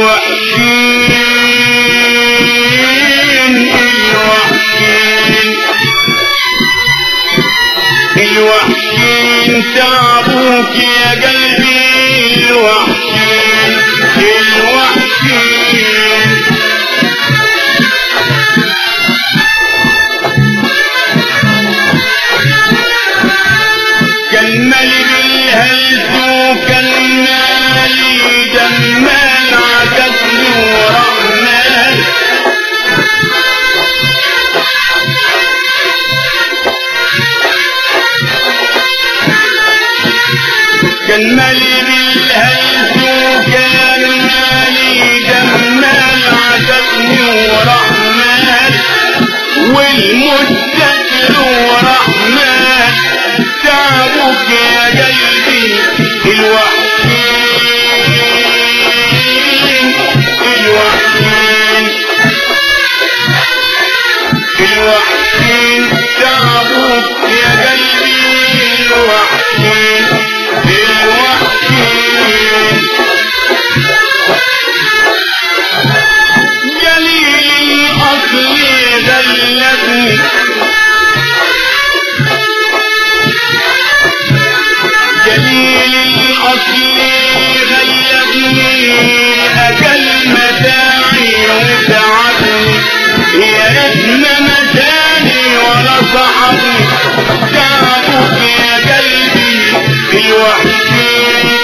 الوحشين الوحشين الوحشين تعبوك يا قلبي الوحشين الوحشين كان مالي بالهلس وكان مالي دمان عجبني ورحمن كان مالي بالهلس وكان مالي دمان عجبني ورحمن والمدكر ورحمن تعبك يا قلبي الوحشين الوحشين الوحشين تعبك يا قلبي الوحشين الوحشين جليل الأصل غلبني جليل الأصل غلبني أجل متاعي وتعبني يا ريتنا متاني ولا صحبني تعبك يا قلبي الوحشين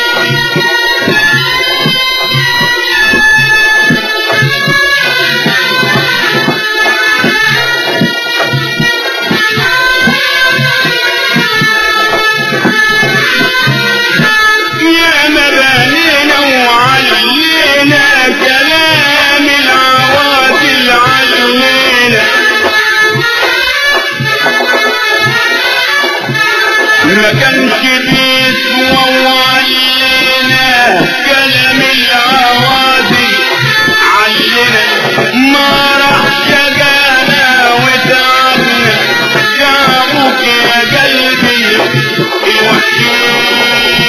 يا مبانينا وعلينا كلام العوادل علينا ما كانش بيسوى وعلينا كلام العوادل علينا ما راح شقانا وتعبنا جابوك يا قلبي الوحشين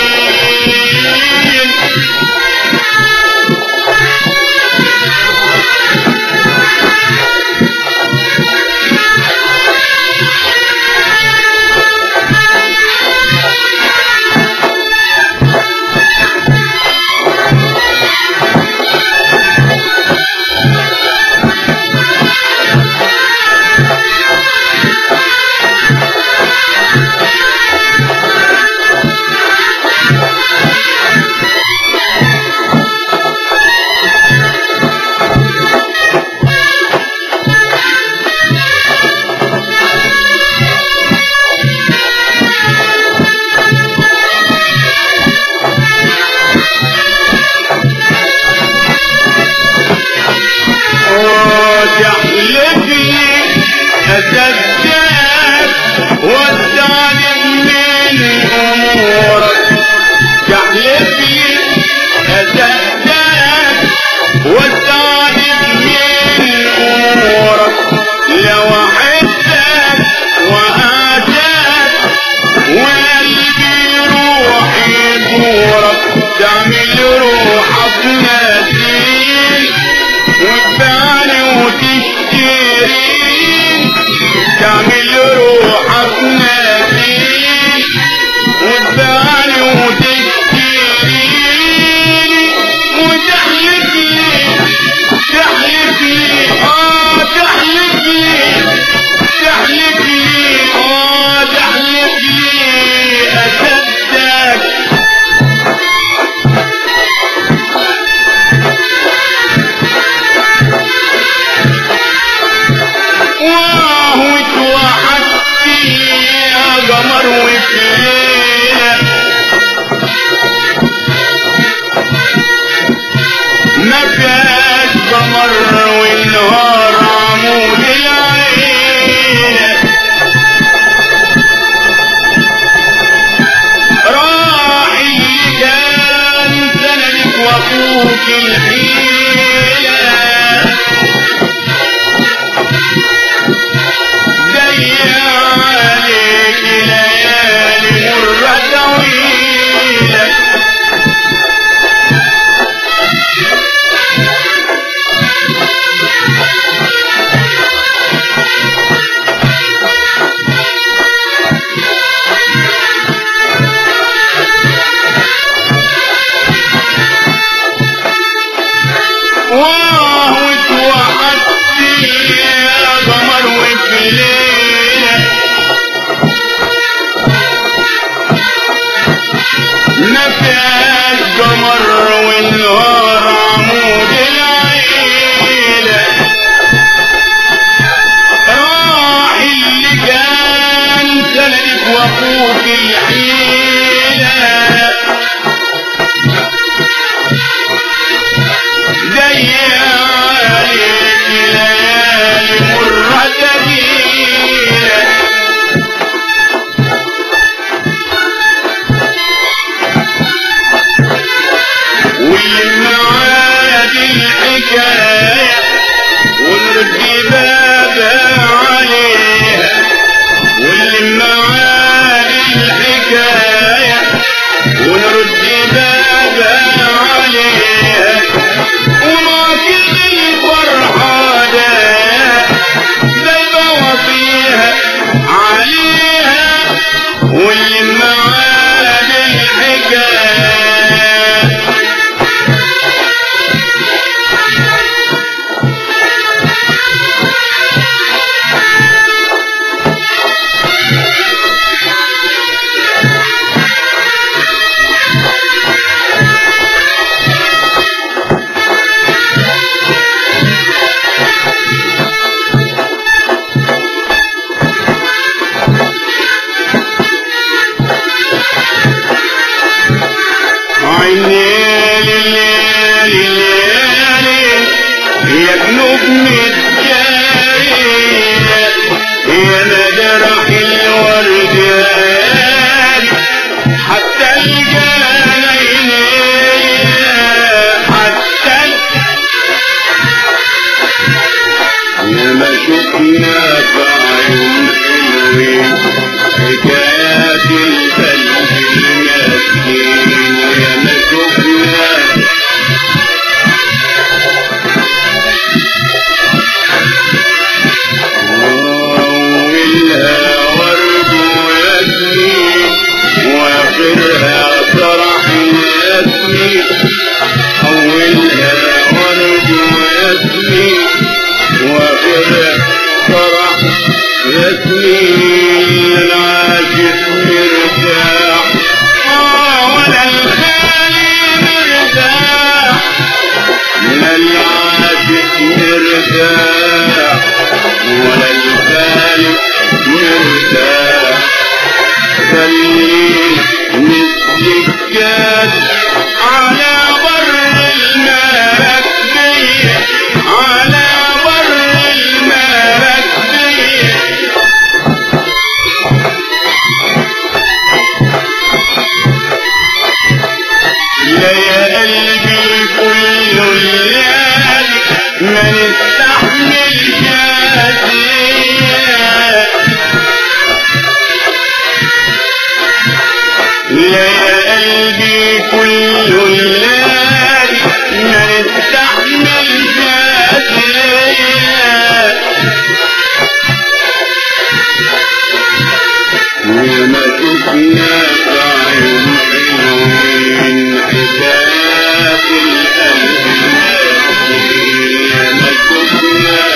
وتحلفني أصدقك والظالم من أمورك تحلفني أصدقك والظالم من أمورك لو أحبك وآتاك وقلبي روحي دورك تعمل روحك نسيم وتباني وتشتري تعمل روحك نسيم وتباني وتشتري وتحلف لي تحلف لي اه تحلف لي تحلف لي اه تحلف لي اصدق واه اتوحدت يا قمر وفليلة ما فيهاش قمر والنهار عمود العيلة راح اللي كان سندك واخوك الحيلة جاي عليك ليالي مرة طويلة واه وتوحدتي يا قمر وفي ليلة ما فيهاش قمر والنهار عمود العيلة راح اللي كان سندك واخوك الحيلة ضيع عليك ليالي مرة تقيلة والمعاد الحكاية ونرد بابها عليها والمعاد الحكاية ونرد بابها عليها وما كل الفرحة ده زي وفيها عليها والمعاد الحكاية عيني ليالي ليالي يا جنوب متجاري يا مجرح الورد حتى الجنين حتى يا ما شفنا بعيون حلوين حكايات القلب المسكين يا ما شفنا أولها ورد وياسمين وآخرها فرح وياسمين أولها ورد وياسمين وآخرها فرح ياسمين العاشق مرتاح آه ولا الخالي مرتاح لا العاشق مرتاح ولا الخالق مرتاح خليه مسجد على بر المركبية على بر المركبية لا يا قلبي كل الليالي ما نستحمل جاسية لا يا قلبي كل الليالي ما نستحمل جاسية وما شفنا بعين حلوين حكايات القلب ما شفنا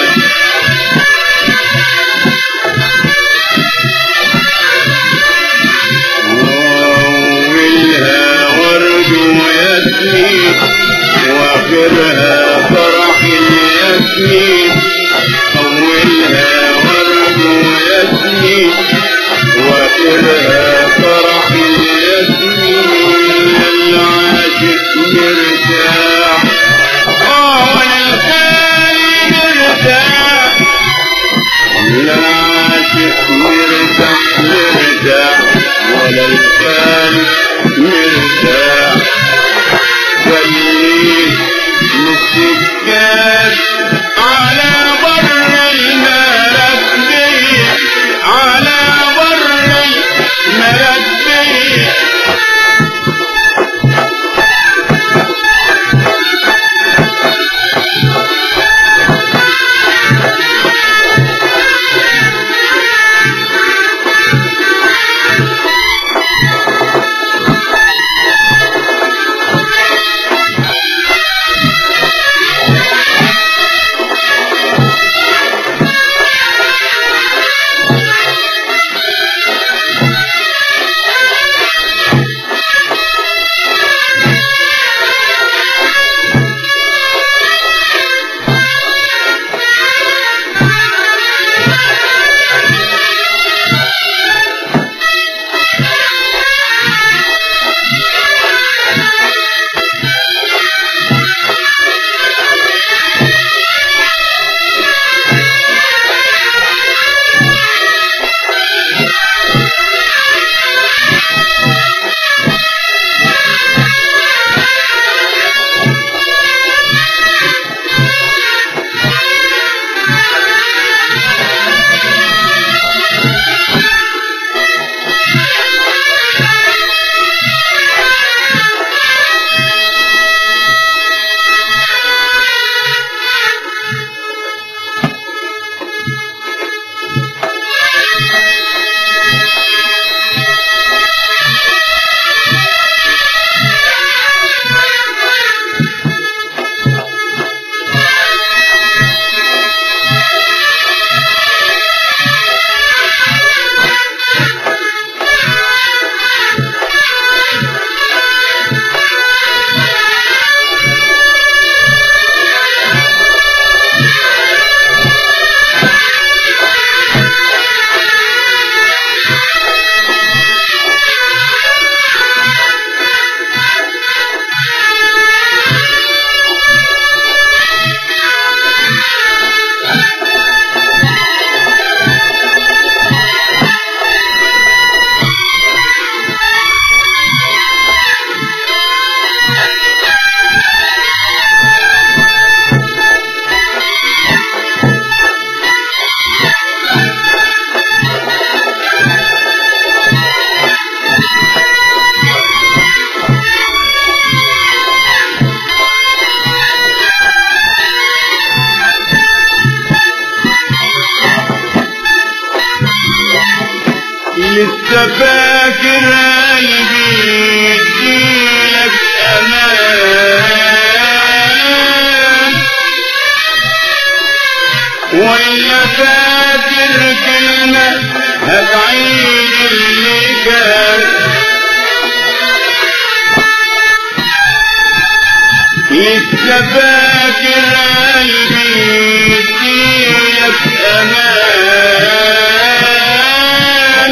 أولها ورد وياسمين وآخرها فرح الياسمين أولها ورد وياسمين وآخرها فرح الياسمين العاشق مرتاح آه ولا الخالي مرتاح العاشق مرتاح مرتاح ولا الخالي مرتاح خليه مسكات على بر المركبية على بر المركبية لسه فاكر قلبي يديلك امان ولا فاكر كلمة هتعيد اللي كان لسه فاكر قلبي يديلك امان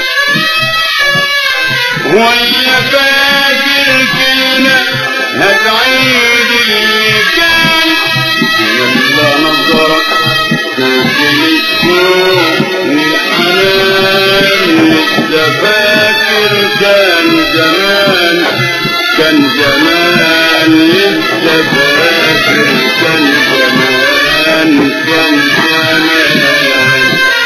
ولا فاكر كلمة هتعيد اللي كان يلا نظرك تقول الشوق والحنان لسه فاكر كان زمان كان زمان لسه فاكر كان زمان كان زمان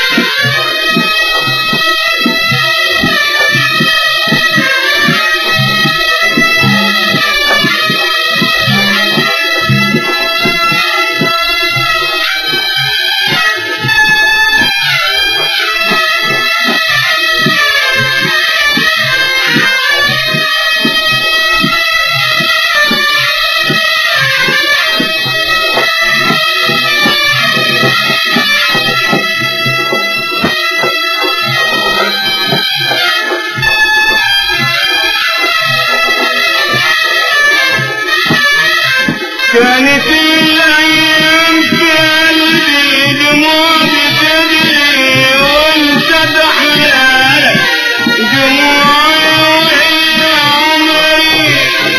كانت الايام في قلبي دموع بتجري وانت تحلالك دموعي وهي عمري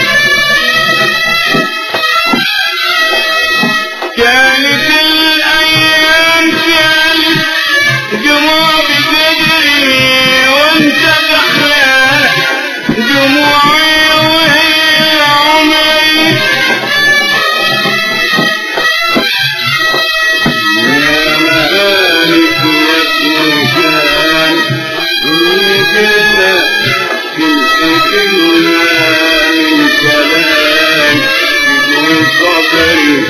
كانت الايام في قلبي دموع بتجري وانت تحلالك دموعي وهي عمري يا مالك يا سلطان كل كلمة كل كلمة من كلام بدون صبر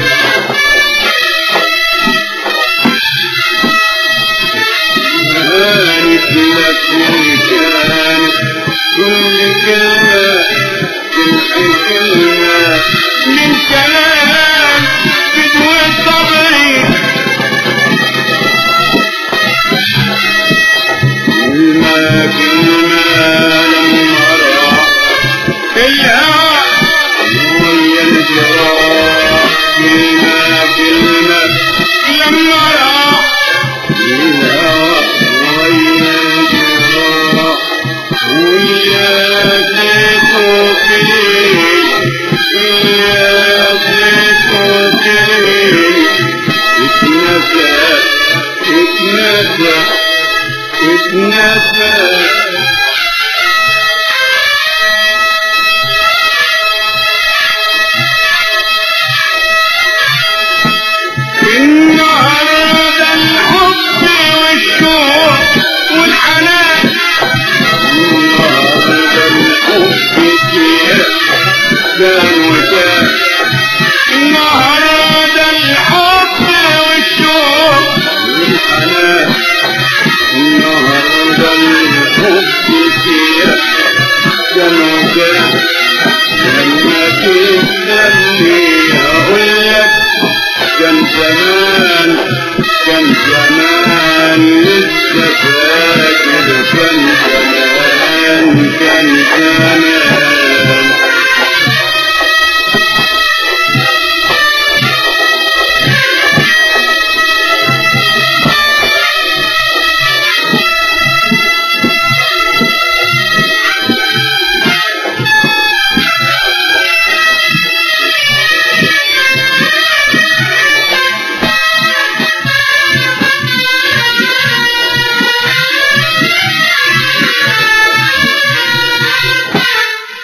مالك يا سلطان كل كلمة كل كلمة من كلام بدون صبر كلمة كلمة لما راح الهوى ويا الجراح كلمة كلمة لما راح الهوى ويا الجراح ويا زيتو كليل ويا زيتو كليل اتنسى اتنسى اتنسى النهارده الحب والشوق والحنان النهارده الحب كده كان وكان النهارده الحب والشوق والحنان النهارده الحب كده كان وكان لما تستني اقول لك كان زمان كان زمان لسه